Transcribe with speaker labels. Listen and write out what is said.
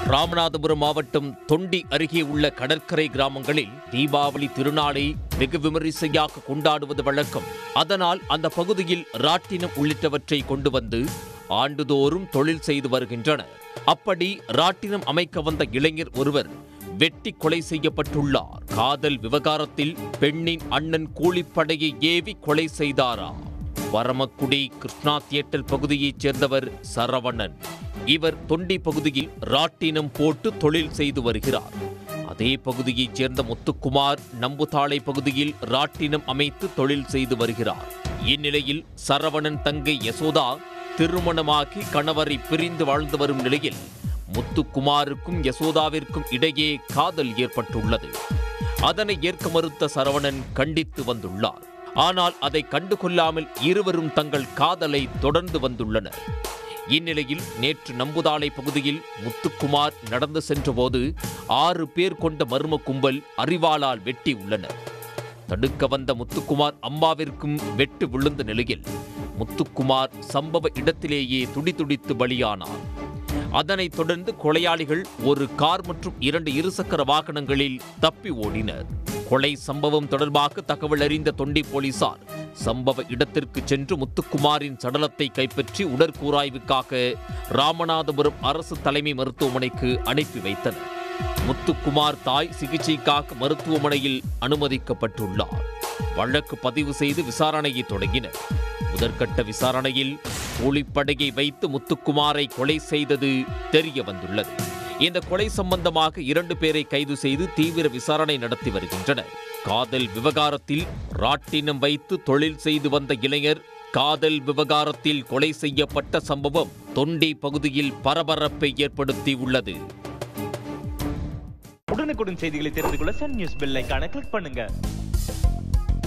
Speaker 1: ராமநாதபுரம் மாவட்டம் தொண்டி அருகே உள்ள கடற்கரை கிராமங்களில் தீபாவளி திருநாளை வெகு விமரிசையாக கொண்டாடுவது வழக்கம் அதனால் அந்த பகுதியில் ராட்டினம் உள்ளிட்டவற்றை கொண்டு வந்து ஆண்டுதோறும் தொழில் செய்து வருகின்றனர் அப்படி ராட்டினம் அமைக்க வந்த இளைஞர் ஒருவர் வெட்டி கொலை செய்யப்பட்டுள்ளார் காதல் விவகாரத்தில் பெண்ணின் அண்ணன் கூலிப்படையை ஏவி கொலை செய்தாரா வரமக்குடி கிருஷ்ணா தியேட்டர் பகுதியைச் சேர்ந்தவர் சரவணன் இவர் தொண்டி பகுதியில் ராட்டினம் போட்டு தொழில் செய்து வருகிறார் அதே பகுதியைச் சேர்ந்த முத்துக்குமார் நம்புதாளை பகுதியில் ராட்டினம் அமைத்து தொழில் செய்து வருகிறார் இந்நிலையில் சரவணன் தங்கை யசோதா திருமணமாகி கணவரை பிரிந்து வாழ்ந்து வரும் நிலையில் முத்துக்குமாருக்கும் யசோதாவிற்கும் இடையே காதல் ஏற்பட்டுள்ளது அதனை ஏற்க மறுத்த சரவணன் கண்டித்து வந்துள்ளார் ஆனால் அதை கண்டுகொள்ளாமல் இருவரும் தங்கள் காதலை தொடர்ந்து வந்துள்ளனர் இந்நிலையில் நேற்று நம்புதாளை பகுதியில் முத்துக்குமார் நடந்து சென்றபோது ஆறு பேர் கொண்ட மர்ம கும்பல் அறிவாளால் வெட்டி உள்ளனர் தடுக்க வந்த முத்துக்குமார் அம்மாவிற்கும் வெட்டு விழுந்த நிலையில் முத்துக்குமார் சம்பவ இடத்திலேயே துடிதுடித்து பலியானார் அதனைத் தொடர்ந்து கொலையாளிகள் ஒரு கார் மற்றும் இரண்டு இருசக்கர வாகனங்களில் தப்பி ஓடினர் கொலை சம்பவம் தொடர்பாக தகவல் அறிந்த தொண்டி போலீசார் சம்பவ இடத்திற்கு சென்று முத்துக்குமாரின் சடலத்தை கைப்பற்றி உடற்கூராய்வுக்காக ராமநாதபுரம் அரசு தலைமை மருத்துவமனைக்கு அனுப்பி வைத்தனர் முத்துக்குமார் தாய் சிகிச்சைக்காக மருத்துவமனையில் அனுமதிக்கப்பட்டுள்ளார் வழக்கு பதிவு செய்து விசாரணையை தொடங்கினர் முதற்கட்ட விசாரணையில் கூலிப்படையை வைத்து முத்துக்குமாரை கொலை செய்தது தெரிய வந்துள்ளது இந்த கொலை சம்பந்தமாக இரண்டு பேரை கைது செய்து தீவிர விசாரணை நடத்தி வருகின்றனர் காதல் விவகாரத்தில் ராட்டினம் வைத்து தொழில் செய்து வந்த இளைஞர் காதல் விவகாரத்தில் கொலை செய்யப்பட்ட சம்பவம் தொண்டி பகுதியில் பரபரப்பை ஏற்படுத்தியுள்ளது
Speaker 2: உடனுக்குடன் செய்திகளை தெரிந்து கொள்ள சன் நியூஸ் பெல் ஐகானை கிளிக் பண்ணுங்க